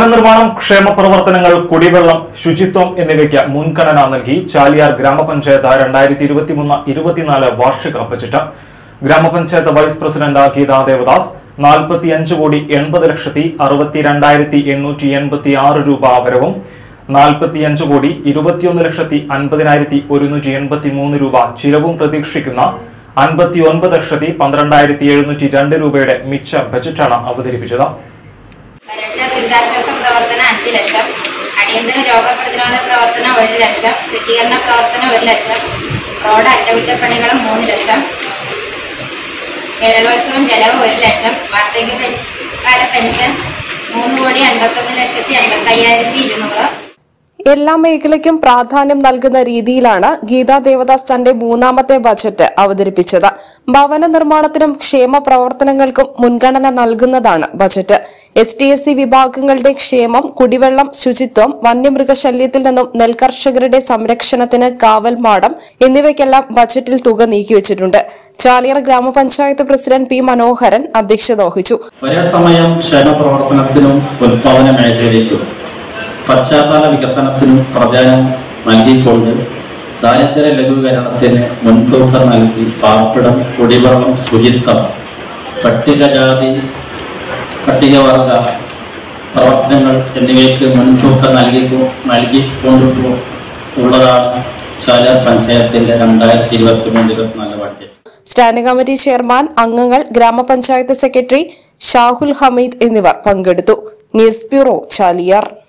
ഭവന നിർമ്മാണം ക്ഷേമ പ്രവർത്തനങ്ങൾ കുടിവെള്ളം ശുചിത്വം എന്നിവയ്ക്ക് മുൻഗണന നൽകി ചാലിയാർ ഗ്രാമപഞ്ചായത്ത് രണ്ടായിരത്തി ഇരുപത്തിമൂന്ന് ഇരുപത്തിനാല് വാർഷിക ബജറ്റ് ഗ്രാമപഞ്ചായത്ത് വൈസ് പ്രസിഡന്റ് ഗീതാ ദേവദാസ് നാൽപ്പത്തിയഞ്ച് കോടി എൺപത് ലക്ഷത്തി അറുപത്തിരണ്ടായിരത്തി എണ്ണൂറ്റി എൺപത്തി ആറ് രൂപ വരവും നാൽപ്പത്തിയഞ്ച് കോടി ഇരുപത്തിയൊന്ന് ലക്ഷത്തി അൻപതിനായിരത്തി ഒരുന്നൂറ്റി എൺപത്തി മൂന്ന് രൂപ ചിലവും പ്രതീക്ഷിക്കുന്ന അൻപത്തി ഒൻപത് ലക്ഷത്തി പന്ത്രണ്ടായിരത്തി എഴുന്നൂറ്റി രണ്ട് രൂപയുടെ മിച്ച ബജറ്റാണ് അവതരിപ്പിച്ചത് വരൾച്ച ദുരിതാശ്വാസ പ്രവർത്തനം അഞ്ച് ലക്ഷം അടിയന്തര രോഗപ്രതിരോധ പ്രവർത്തനം ഒരു ലക്ഷം ശുചീകരണ പ്രവർത്തനം ഒരു ലക്ഷം റോഡ് അറ്റകുറ്റപ്പണികളും മൂന്ന് ലക്ഷം കേരളോത്സവം ചെലവ് ഒരു ലക്ഷം വാർദ്ധക്യ പെ- കാല പെൻഷൻ മൂന്ന് കോടി അൻപത്തൊന്ന് ലക്ഷത്തി അൻപത്തി അയ്യായിരത്തി ഇരുന്നൂറ് എല്ലാ മേഖലയ്ക്കും പ്രാധാന്യം നൽകുന്ന രീതിയിലാണ് ഗീതാ ദേവദാസ് തന്റെ മൂന്നാമത്തെ ബജറ്റ് അവതരിപ്പിച്ചത് ഭവന നിർമ്മാണത്തിനും ക്ഷേമ പ്രവർത്തനങ്ങൾക്കും മുൻഗണന നൽകുന്നതാണ് budget S T S C വിഭാഗങ്ങളുടെ ക്ഷേമം കുടിവെള്ളം ശുചിത്വം വന്യമൃഗശല്യത്തിൽ നിന്നും നെൽകർഷകരുടെ സംരക്ഷണത്തിന് കാവൽ മാടം എന്നിവയ്ക്കെല്ലാം ബജറ്റിൽ തുക നീക്കിവച്ചിട്ടുണ്ട് ചാലിയർ ഗ്രാമപഞ്ചായത്ത് പ്രസിഡന്റ് പി മനോഹരൻ അധ്യക്ഷത വഹിച്ചു ഒരേ സമയം ക്ഷേമ പ്രവർത്തനത്തിനും ഉൽപാദന മേഖലയിലേക്കും പശ്ചാത്തല വികസനത്തിനും പ്രാധാന്യം നൽകിക്കൊണ്ട് ദാരിദ്ര്യ ലഘൂകരണത്തിന് മുൻതൂക്കം നൽകി പാർപ്പിടം കുടിവെള്ളം ശുചിത്വം പട്ടികജാതി പട്ടികവർഗ പ്രവർത്തനങ്ങൾ എന്നിവയ്ക്ക് മുൻതൂക്കം നൽകി നൽകിക്കൊണ്ടു ഉള്ളതാണ് ചാലിയാർ പഞ്ചായത്തിന്റെ രണ്ടായിരത്തി ഇരുപത്തി മൂന്ന് ഇരുപത്തിനാല് ബഡ്ജറ്റ് സ്റ്റാൻഡിംഗ് കമ്മിറ്റി ചെയർമാൻ അംഗങ്ങൾ ഗ്രാമപഞ്ചായത്ത് സെക്രട്ടറി ഷാഹുൽ ഹമീദ് എന്നിവർ പങ്കെടുത്തു ന്യൂസ് ബ്യൂറോ ചാലിയാർ